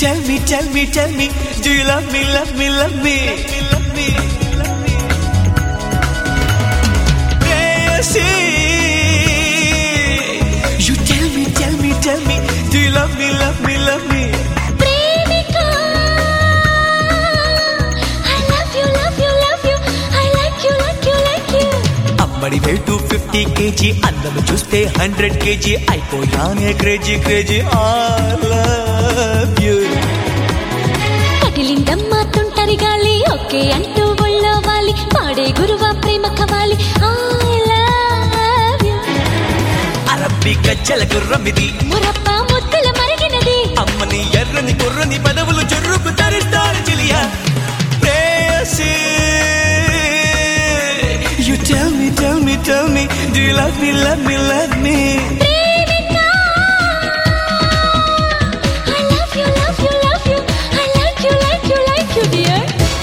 tell me, tell me, tell me, do you love me, love me, love me, love me, love me? Prayasi, you tell me, tell me, tell me, do you love me, love me, love me? ప్రేమిక I love you, love you, love you. I like you, like you, like you. అమ్మడి weight fifty KG అందము చూస్తే hundred KG అయిపోయానే crazy crazy I love you కదిలిందమ్మా తుంటరి గాలి okay అంటూ ఒళ్ళో వాలి పాడే గురువా ప్రేమ కవాలి ఐ లవ్ యు అరబ్బి గజ్జల గుర్రమిది మురప్ప ముద్దుల మరిగినది అమ్మని ఎర్రని కుర్రని పదవులు చుర్రుకు తరిస్తారు చిలియా ప్రేయసి You tell me, tell me, tell me, do you love me, love me, love me? ప్రేమిక I love you, love you, love you. I like you, like you, like you, dear.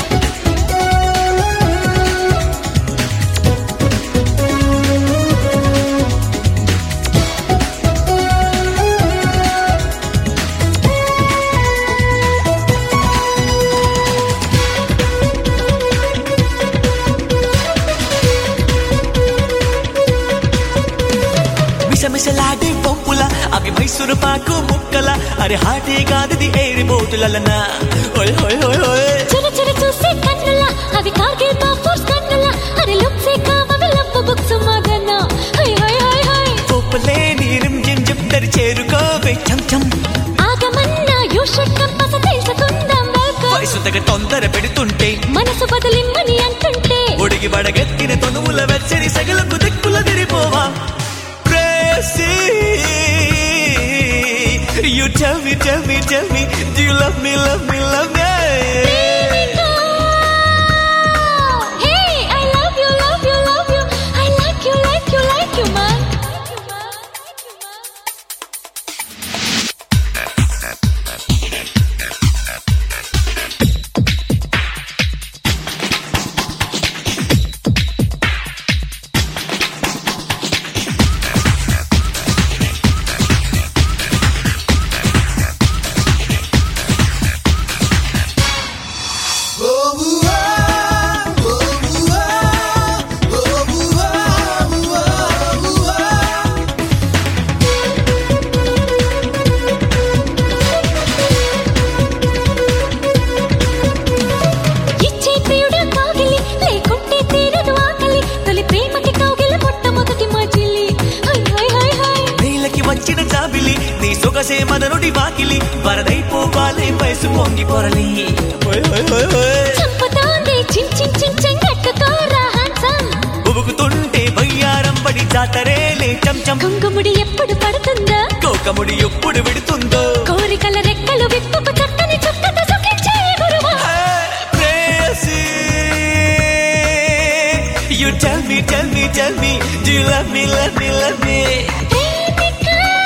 మిసమిసలాడే పంపుల అవి మైసూరు పాకు ముక్కల అరే హాటే కాదది ఏరి బోటులన ఓయ్ ఓయ్ ఓయ్ ఓయ్ చిర చిర చూసే కన్నుల అవి కార్గిల్ బాఫోర్స్ కన్నుల అరే లుక్సే కావవి లవ్ బుక్స్ మగన హై హై హై హై కోపలేని రిమ్జిమ్ చెప్తరి చేరుకోవే చం చం ఆగమన్నా యూ షుడ్ కమ్ పస తెలుసుకుందాం వెల్కమ్ వయసుతగా తొందర పెడుతుంటే మనసు బదులిమ్మని అంటుంటే ఒడిగి బడగెత్తిన తనువుల వెచ్చని సగలకు దిక్కుల తిరిపోవా ప్రేసి You tell me, tell me, tell me, do you love me, love me, love me? ప్రేమిక hey I love you love you love you I like you like you like you man ఇచ్చే ప్రియుడు కాగిలి లేకుంటే తీరదు ఆకలి తొలి ప్రేమకి కౌగిలి మొట్టమొదటి మజిలి హై హై హై హై నీలకి వచ్చిన జాబిలి నీ సొగసే మదనుడి వాకిలి వరదైపోవాలే వయసు పొంగి పొరలి ఓయ్ ఓయ్ ఓయ్ ఓయ్. చంపుతోంది చిన్ చిన్ చిన్ చెంగట్టుకోరా హ్యాండ్సమ్ ఉబుకుతుంటే వయ్యారం పడి జాతరేలే చంచం కుంకుముడి ఎప్పుడు పడుతుందా కోకముడి ఎప్పుడు విడుతుందో కోరికల రెక్కలు విప్పుకు చక్కని చుక్కతో సుఖించే గురువా ప్రేయసి You tell me, tell me, tell me, do you love me, love me, love me? ప్రేమిక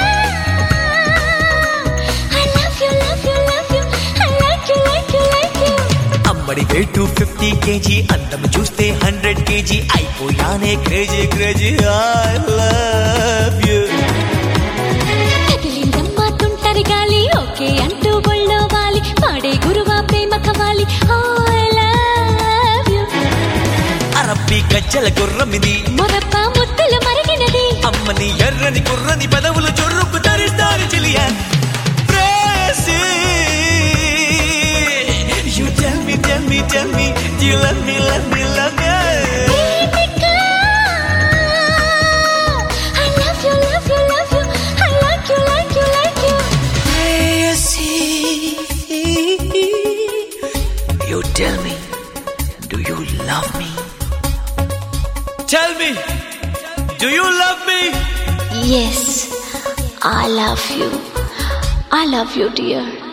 I love you love you love you I like you like you like you అమ్మడి వెయిట్ ఫిఫ్టీ కేజీ అందం చూస్తే hundred KG అయిపోయానే crazy crazy I love you కదిలిందమ్మా తుంటరి గాలి okay అంటూ ఒళ్ళో వాలి పాడే గురువా ప్రేమ కవాలి ఐ లవ్ యు అరబ్బి గజ్జల గుర్రమిది మొరప్ప ముద్దులు మరిగినది అమ్మని ఎర్రని కుర్రని పదవులు చొర్రుకు తరిస్తారు చెలియా ప్రేయసి You tell me, tell me, tell me, do you love me, love me, love me? ప్రేమిక I love you love you love you I like you like you like you Prayasi. You tell me, do you love me? Tell me, do you love me? Yes I love you I love you dear